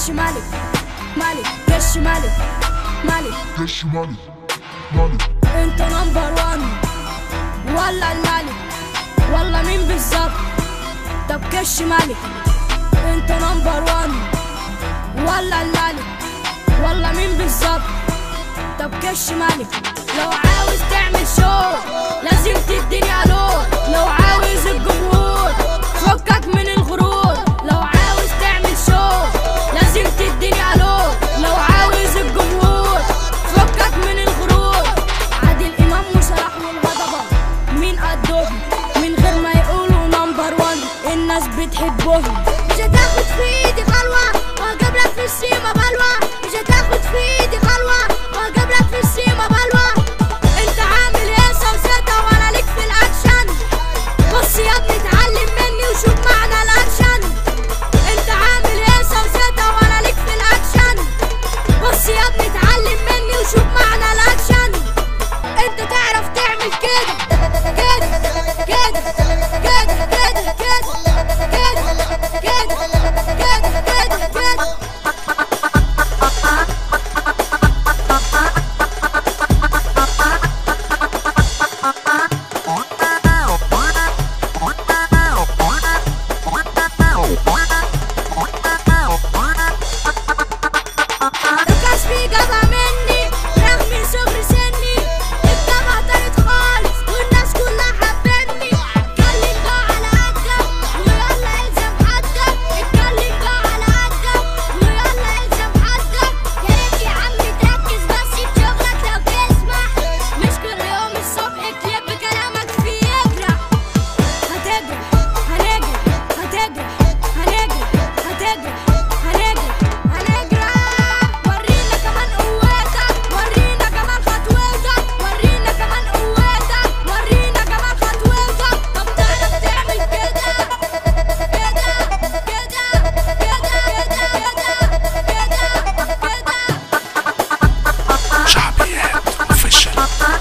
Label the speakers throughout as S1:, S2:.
S1: كش ملك ملك كش ملك ملك
S2: كش مالي مالي
S1: انت نمبر وان ولا الملك ولا مين بالظبط طب كش ملك انت نمبر وان ولا الملك ولا مين بالظبط طب كش ملك لو عاوز تعمل شو لازم تديني الو لو عاوز الجمهور فكك من الغرور لو عاوز تعمل شو لازم تديني الو لو عاوز الجمهور فكك من الغرور عادل امام وصلاح والهضبه مين قدهم من غير ما يقولوا نمبر وان الناس بتحبهم
S3: مش هتاخد في ايدي خلوة وهجيب لك في السيما بلوى مش هتاخد في ايدي خلوة وهجيب لك في السيما بلوى
S1: انت عامل ايه سوسته ولا ليك في الاكشن بص يا ابني اتعلم مني وشوف معنى الاكشن انت عامل ايه سوسته ولا ليك في الاكشن بص يا ابني اتعلم مني وشوف معنى الاكشن انت تعرف تعمل كده كده كده كده كده كده كده كده كده كده كده الكشف جابها مني رغم صغر سني الجامعة طارت خالص والناس كلها حبتني اتكلم بقى على قدك ويلا الزم حدك اتكلم بقى على قدك ويلا الزم حدك يا ريت يا عم تركز بس في شغلك لو تسمع مش كل يوم الصبح كليب كلامك فيه يجرح هتجرح هنجرح هتجرح هنجرح هتجرح هنجرح هنجرح ورينا كمان قوتك ورينا كمان خطوتك ورينا كمان قوتك ورينا كمان خطوتك طب تعرف تعمل كده كده كده كده كده كده كده
S2: شعبيات اوفيشال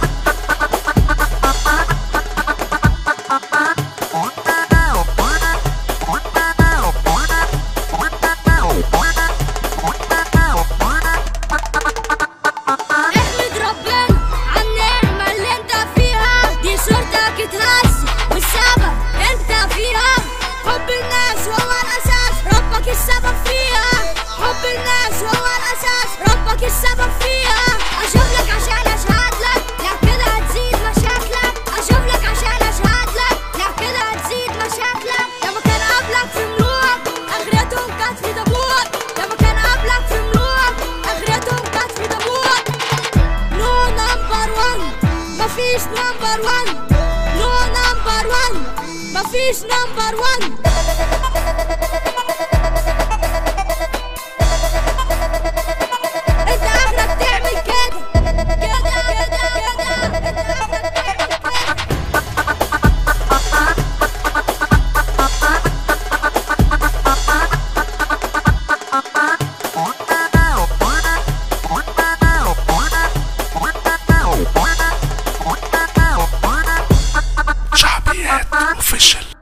S1: احمد ربنا على النعمة اللي انت فيها دي صورتك اتهز والسبب انت فيها حب الناس هو الاساس ربك السبب فيها حب الناس هو الاساس ربك السبب فيها اشوف لك عشان اشهد لك لا كده هتزيد مشاكلك اشوف لك عشان اشهد لك لا كده هتزيد مشاكلك لما كان قبلك في ملوك اخرتهم كانت في دبور لما كان قبلك في ملوك اخرتهم كانت في دبور نو نمبر وان مفيش نمبر وان نو نمبر وان مفيش نمبر وان انت اخرك تعمل كده كده كده كده
S2: شعبيات اوفيشال